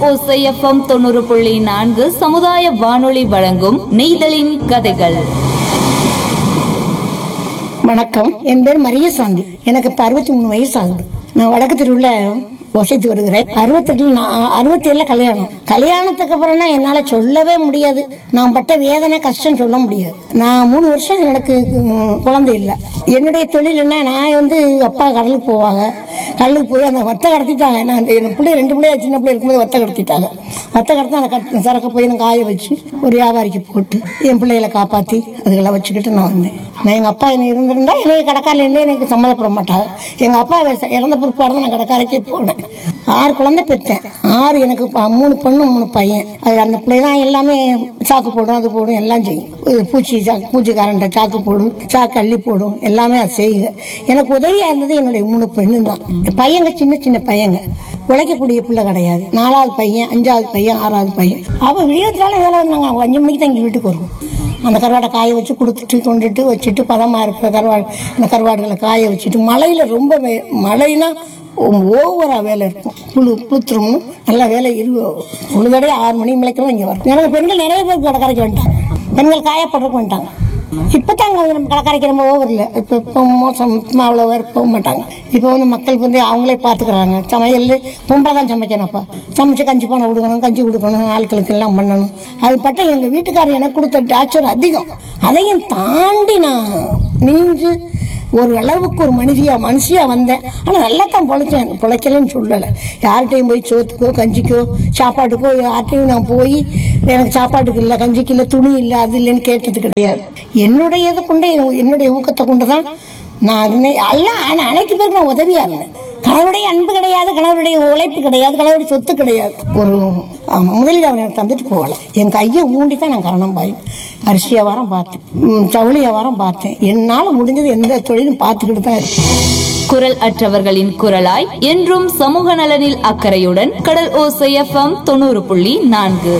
ஓசைஎஃப்எம் தொண்ணூறு புள்ளி நான்கு சமுதாய வானொலி வழங்கும் நெய்தலின் கதைகள் வணக்கம் என் பேர் மரியசாந்தி எனக்கு இப்ப அறுபத்தி மூணு வயசு ஆகுது நான் வடக்கு தெருவுல வசித்து வருகிறேன் அறுபத்தெட்டுல நான் அறுபத்தி ஏழுல கல்யாணம் கல்யாணத்துக்கு அப்புறம்னா என்னால சொல்லவே முடியாது நான் பட்ட வேதனை கஷ்டம் சொல்ல முடியாது நான் மூணு வருஷம் எனக்கு உம், குழந்தை இல்லை என்னுடைய தொழில் என்ன நான் வந்து அப்பா கடலுக்கு போவாங்க கடலுக்கு போய் அந்த வத்தை கடத்திட்டாங்க நான் அந்த என் பிள்ளை ரெண்டு பிள்ளைய சின்ன பிள்ளை இருக்கும்போது வத்தை கடத்திட்டாங்க வத்தை கடத்தி அந்த கட் சரக்கு போய் நான் காய வச்சு ஒரு வியாபாரிக்கு போட்டு என் பிள்ளைகளை காப்பாற்றி அதுகளை வச்சுக்கிட்டு நான் வந்தேன் நான் எங்கள் அப்பா என்ன இருந்திருந்தா எனக்கு கடைக்காரில் இருந்து எனக்கு சம்மதப்பட மாட்டாங்க எங்கள் அப்பா வயசு- இறந்த பிற்பாடு தான் நான் கடைக்காரைக்கே போனேன் ஆறு குழந்தை பெற்றேன் ஆறு எனக்கு ப- மூணு பொண்ணு மூணு பையன் அது அந்த பிள்ளை தான் எல்லாமே சாக்கு போடும் அது போடும் எல்லாம் செய்யும் இது பூச்சி சாக்கு பூச்சிக்காரன்ட்ட சாக்கு போடும் சாக்கு அள்ளி போடும் எல்லாமே அது செய்யுங்க எனக்கு உதவியா இருந்தது என்னுடைய மூணு பெண்ணு தான் பையங்க சின்ன சின்ன பையங்க உழைக்கக்கூடிய பிள்ளை கிடையாது நாலாவது பையன் அஞ்சாவது பையன் ஆறாவது பையன் அவன் விடியத்தினால வேலை நாங்கள் அஞ்சு மணிக்கு தான் எங்கள் வீட்டுக்கு வருவோம் அந்த கருவாடை காய வச்சு கொடுத்துட்டு கொண்டுட்டு வச்சுட்டு பதமாக இருக்கிற கருவாடு அந்த கருவாடுகளை காய வச்சுட்டு மழையில் ரொம்ப வே- மழைனா ஓவராக வேலை இருக்கும் புழு புளுத்துரும் நல்லா வேலை இரு ஒரு தடவை ஆறு மணி மலைக்கெல்லாம் இங்கே வரும் எனக்கு பெண்கள் நிறைய பேர் கடைக்கரைக்கு வந்துட்டாங்க பெண்கள் காயப்படுறதுக்கு வந்துட்டாங்க இப்போ தாங்க நம்ம கடைக்கரைக்கு நம்ம ஓவரில் இப்போ இப்போ மோசம் அவ்வளோ பேர் போக மாட்டாங்க இப்போ வந்து மக்கள் வந்து அவங்களே பார்த்துக்கிறாங்க சமையல் பொம்பளை தான் சமைக்கணும் அப்போ சமைச்சு கஞ்சி பானை கொடுக்கணும் கஞ்சி கொடுக்கணும் ஆட்களுக்கு எல்லாம் பண்ணணும் அது பட்ட எங்கள் வீட்டுக்காரர் எனக்கு கொடுத்த டார்ச்சர் அதிகம் அதையும் தாண்டி நான் நீஞ்சு ஒரு அளவுக்கு ஒரு மனுஷியா மனுஷியா வந்தேன் ஆனால் நல்லா தான் பொழைச்சேன் பொழைக்கலன்னு சொல்லலை யார்கிட்டையும் போய் சோத்துக்கோ கஞ்சிக்கோ சாப்பாட்டுக்கோ யார்கிட்டையும் நான் போய் எனக்கு சாப்பாட்டுக்கு இல்லை கஞ்சிக்கு இல்லை துணி இல்லை அது இல்லைன்னு கேட்டது கிடையாது என்னுடைய இதை கொண்டு என்னுடைய ஊக்கத்தை கொண்டு தான் நான் அதுமே எல்லாம் ஆனால் அனைத்து பேருக்கு நான் உதவியா இருந்தேன் கணவருடைய அன்பு கிடையாது கணவருடைய உழைப்பு கிடையாது கணவருடைய சொத்து கிடையாது ஒரு ஆமா, முதலீடு அவர் எனக்கு தந்துட்டு போகல என் கையை ஊண்டி தான் நான் கரணம் பாய் அரிசி வியாபாரம் பார்த்தேன் ம், ஜவுளி வியாபாரம் பார்த்தேன் என்னால் முடிஞ்சது எந்த தொழிலும் பார்த்துக்கிட்டு தான் இருக்கேன் குரல் அற்றவர்களின் குரலாய் என்றும் சமூக நலனில் அக்கறையுடன் கடல் ஓசைஎஃப்எம் தொண்ணூறு புள்ளி நான்கு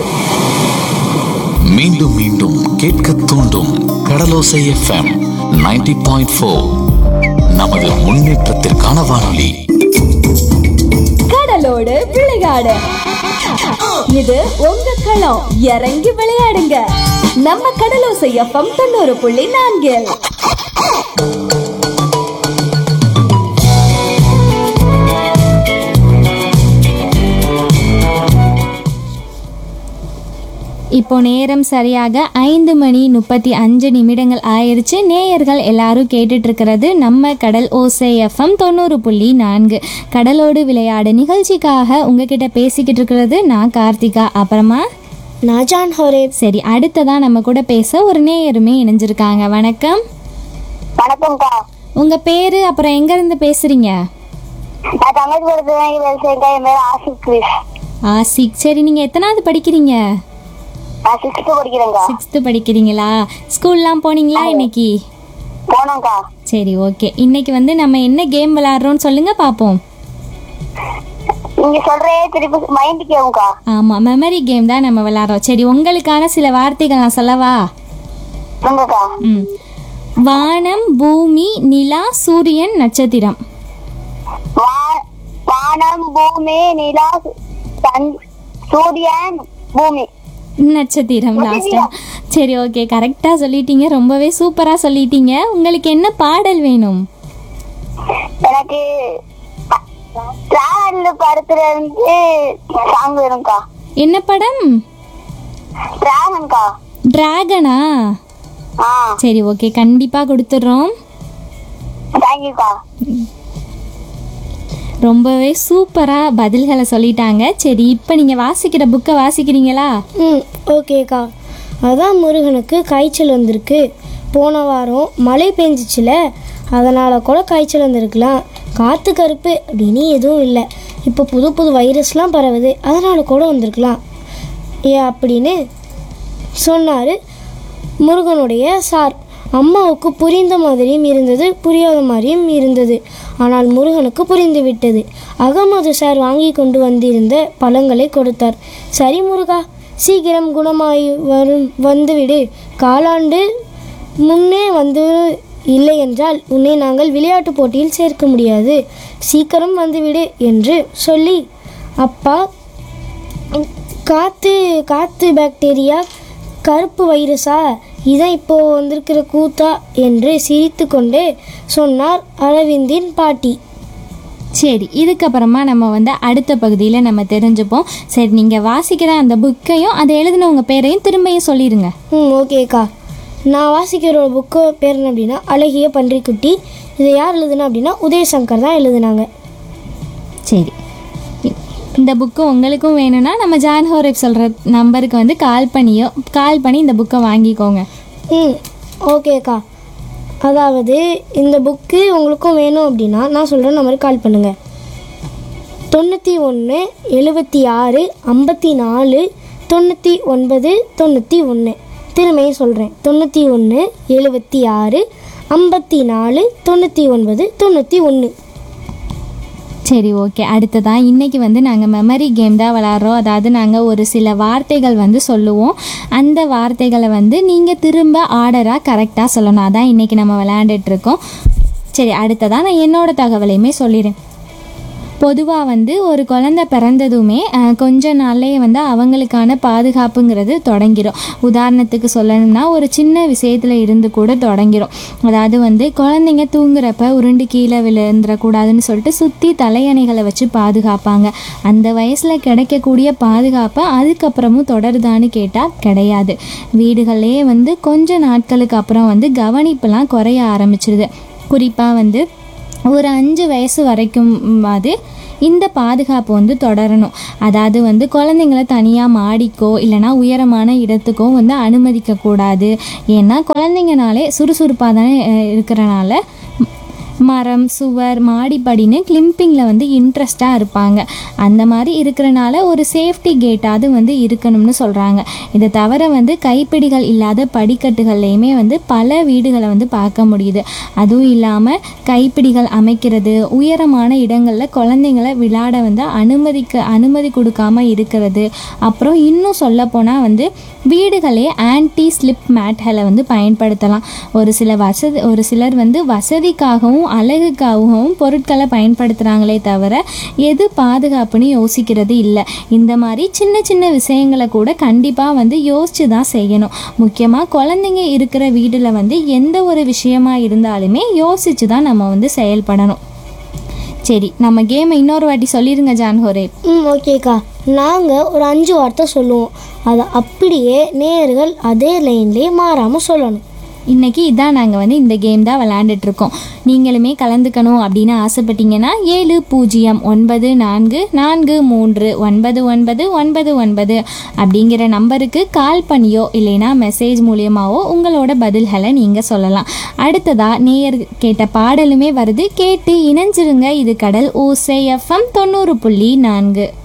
மீண்டும் மீண்டும் கேட்க தூண்டும் கடலோசை எஃப்எம் 90.4 பாயிண்ட் ஃபோர் நமது முன்னேற்றத்திற்கான வானொலி கடலோடு விளையாடு இது உங்க களம் இறங்கி விளையாடுங்க நம்ம கடலோசை எஃப்எம் தொண்ணூறு புள்ளி நான்கில் இப்போ நேரம் சரியாக ஐந்து மணி முப்பத்தி அஞ்சு நிமிடங்கள் ஆயிடுச்சு நேயர்கள் எல்லாரும் கேட்டுட்டு இருக்கிறது நம்ம கடல் ஓசை எஃப்எம் தொண்ணூறு புள்ளி நான்கு கடலோடு விளையாடு நிகழ்ச்சிக்காக உங்ககிட்ட பேசிக்கிட்டு இருக்கிறது நான் கார்த்திகா அப்புறமா நாஜான் ஹோரேப் சரி அடுத்ததா நம்ம கூட பேச ஒரு நேயருமே இணைஞ்சிருக்காங்க வணக்கம் வணக்கம்க்கா உங்க பேரு அப்புறம் எங்க இருந்து பேசுறீங்க நான் தமிழ் படுத்துறேன் பேசுறேன்க்கா என் பேர் ஆசிப் கிரிஷ் ஆசிக் சரி நீங்க எத்தனாவது படிக்கிறீங்க நான் சிக்ஸ்த்து படிக்கிறேன்க்கா சிக்ஸ்த்து படிக்கிறீங்களா ஸ்கூல்லாம் போனீங்களா இன்னைக்கு போனோம்க்கா சரி ஓகே இன்னைக்கு வந்து நம்ம என்ன கேம் விளையாடுறோம்னு சொல்லுங்க பாப்போம் நீங்க சொல்றே திருப்பி மைண்ட் கேவும்க்கா ஆமா மெமரி கேம் தான் நம்ம விளையாடுறோம் சரி உங்களுக்கான சில வார்த்தைகள் நான் சொல்லவா சொல்லுங்கக்கா ம் வானம் பூமி நிலா சூரியன் நட்சத்திரம் வா- வானம் பூமி நிலா சன் சூரியன் பூமி நட்சத்திரம் லாஸ்டா சரி ஓகே கரெக்டாக சொல்லிட்டீங்க ரொம்பவே சூப்பராக சொல்லிட்டீங்க உங்களுக்கு என்ன பாடல் வேணும் எனக்கு டிராவல் படத்துல இருந்து சாங் வேணும்க்கா என்ன படம் டிராகன்க்கா டிராகனா ஆ சரி ஓகே கண்டிப்பாக கொடுத்துட்றோம் தேங்க்யூக்கா ரொம்பவே சூப்பராக பதில்களை சொல்லிட்டாங்க சரி இப்போ நீங்கள் வாசிக்கிற புக்கை வாசிக்கிறீங்களா ம் ஓகேக்கா அதான் முருகனுக்கு காய்ச்சல் வந்திருக்கு போன வாரம் மழை பெஞ்சிச்சுல அதனால் கூட காய்ச்சல் வந்திருக்கலாம் காற்று கருப்பு அப்படின்னு எதுவும் இல்லை இப்போ புது புது வைரஸ்லாம் பரவுது அதனால் கூட வந்திருக்கலாம் ஏ அப்படின்னு சொன்னார் முருகனுடைய சார் அம்மாவுக்கு புரிந்த மாதிரியும் இருந்தது புரியாத மாதிரியும் இருந்தது ஆனால் முருகனுக்கு புரிந்து விட்டது அகமது சார் வாங்கி கொண்டு வந்திருந்த பழங்களை கொடுத்தார் சரி முருகா சீக்கிரம் குணமாய் வரும் வந்துவிடு காலாண்டு முன்னே வந்து இல்லை என்றால் உன்னை நாங்கள் விளையாட்டு போட்டியில் சேர்க்க முடியாது சீக்கிரம் வந்துவிடு என்று சொல்லி அப்பா காற்று காற்று பாக்டீரியா கருப்பு வைரஸா இதான் இப்போ வந்திருக்கிற கூத்தா என்று சிரித்து கொண்டே சொன்னார் அரவிந்தின் பாட்டி சரி இதுக்கப்புறமா நம்ம வந்து அடுத்த பகுதியில் நம்ம தெரிஞ்சுப்போம் சரி நீங்கள் வாசிக்கிற அந்த புக்கையும் அதை எழுதினவங்க பேரையும் திரும்பியும் சொல்லிடுங்க ம் ஓகேக்கா நான் வாசிக்கிற புக்கு பேர் என்ன அப்படின்னா அழகிய பன்றிக்குட்டி இதை யார் எழுதுனா அப்படின்னா உதயசங்கர் தான் எழுதுனாங்க சரி இ- இந்த புக்கு உங்களுக்கும் வேணும்னா நம்ம ஜான் ஹோரேப் சொல்கிற நம்பருக்கு வந்து கால் பண்ணியோ கால் பண்ணி இந்த புக்கை வாங்கிக்கோங்க ம் ஓகேக்கா அதாவது இந்த புக்கு உங்களுக்கும் வேணும் அப்படின்னா நான் சொல்கிற நம்பருக்கு கால் பண்ணுங்கள் தொண்ணூற்றி ஒன்று எழுபத்தி ஆறு ஐம்பத்தி நாலு தொண்ணூற்றி ஒன்பது தொண்ணூற்றி ஒன்று திரும்பியும் சொல்கிறேன் தொண்ணூற்றி ஒன்று எழுபத்தி ஆறு ஐம்பத்தி நாலு தொண்ணூற்றி ஒன்பது தொண்ணூற்றி ஒன்று சரி ஓகே அடுத்ததான் இன்னைக்கு வந்து நாங்கள் மெமரி கேம் தான் விளாட்றோம் அதாவது நாங்கள் ஒரு சில வார்த்தைகள் வந்து சொல்லுவோம் அந்த வார்த்தைகளை வந்து நீங்கள் திரும்ப ஆர்டராக கரெக்டாக சொல்லணும் அதான் இன்னைக்கு நம்ம விளையாண்டுட்டு இருக்கோம் சரி அடுத்ததான் நான் என்னோட தகவலையுமே சொல்லிடுறேன் பொதுவாக வந்து ஒரு குழந்தை பிறந்ததுமே அஹ், கொஞ்ச நாள்லேயே வந்து அவங்களுக்கான பாதுகாப்புங்கிறது தொடங்கிடும் உதாரணத்துக்கு சொல்லணும்னா ஒரு சின்ன விஷயத்தில் இருந்து கூட தொடங்கிடும் அதாவது வந்து குழந்தைங்க தூங்குறப்ப உருண்டு கீழே விழுந்துடக்கூடாதுன்னு சொல்லிட்டு சுற்றி தலையணைகளை வச்சு பாதுகாப்பாங்க அந்த வயசில் கிடைக்கக்கூடிய பாதுகாப்பை அதுக்கப்புறமும் தொடருதான்னு கேட்டால் கிடையாது வீடுகள்லேயே வந்து கொஞ்ச நாட்களுக்கு அப்புறம் வந்து கவனிப்புலாம் குறைய ஆரம்பிச்சிருது குறிப்பாக வந்து ஒரு அஞ்சு வயசு வரைக்கும் அது இந்த பாதுகாப்பு வந்து தொடரணும் அதாவது வந்து குழந்தைங்கள தனியாக மாடிக்கோ இல்லைனா உயரமான இடத்துக்கோ வந்து அனுமதிக்கக்கூடாது ஏன்னா குழந்தைங்கனாலே சுறுசுறுப்பாக தானே அஹ், இருக்கிறனால மரம் சுவர் மாடிப்படின்னு கிளிம்பிங்கில் வந்து இன்ட்ரெஸ்டாக இருப்பாங்க அந்த மாதிரி இருக்கிறனால ஒரு சேஃப்டி கேட்டாவது வந்து இருக்கணும்னு சொல்கிறாங்க இதை தவிர வந்து கைப்பிடிகள் இல்லாத படிக்கட்டுகள்லையுமே வந்து பல வீடுகளை வந்து பார்க்க முடியுது அதுவும் இல்லாமல் கைப்பிடிகள் அமைக்கிறது உயரமான இடங்களில் குழந்தைங்களை விளையாட வந்து அனுமதிக்க அனுமதி கொடுக்காம இருக்கிறது அப்புறம் இன்னும் சொல்லப்போனால் வந்து வீடுகளே ஆன்டி ஸ்லிப் மேட்களை வந்து பயன்படுத்தலாம் ஒரு சில வசதி ஒரு சிலர் வந்து வசதிக்காகவும் அழகுக்காகவும் பொருட்களை பயன்படுத்துகிறாங்களே தவிர எது பாதுகாப்புன்னு யோசிக்கிறது இல்லை இந்த மாதிரி சின்ன சின்ன விஷயங்களை கூட கண்டிப்பாக வந்து யோசிச்சு தான் செய்யணும் முக்கியமாக குழந்தைங்க இருக்கிற வீட்டில் வந்து எந்த ஒரு விஷயமா இருந்தாலுமே யோசிச்சு தான் நம்ம வந்து செயல்படணும் சரி நம்ம கேமை இன்னொரு வாட்டி சொல்லிடுங்க ஜான்ஹோரே ம் ஓகேக்கா நாங்கள் ஒரு அஞ்சு வார்த்தை சொல்லுவோம் அதை அப்படியே நேர்கள் அதே லைன்லேயே மாறாமல் சொல்லணும் இன்னைக்கு இதான் நாங்கள் வந்து இந்த கேம் தான் விளையாண்டுட்டு இருக்கோம் நீங்களுமே கலந்துக்கணும் அப்படின்னு ஆசைப்பட்டீங்கன்னா ஏழு பூஜ்ஜியம் ஒன்பது நான்கு நான்கு மூன்று ஒன்பது ஒன்பது ஒன்பது ஒன்பது அப்படிங்கிற நம்பருக்கு கால் பண்ணியோ இல்லைன்னா மெசேஜ் மூலியமாவோ உங்களோட பதில்களை நீங்கள் சொல்லலாம் அடுத்ததாக நேயர் கேட்ட பாடலுமே வருது கேட்டு இணைஞ்சிருங்க இது கடல் ஓசை எஃப்எம் தொண்ணூறு புள்ளி நான்கு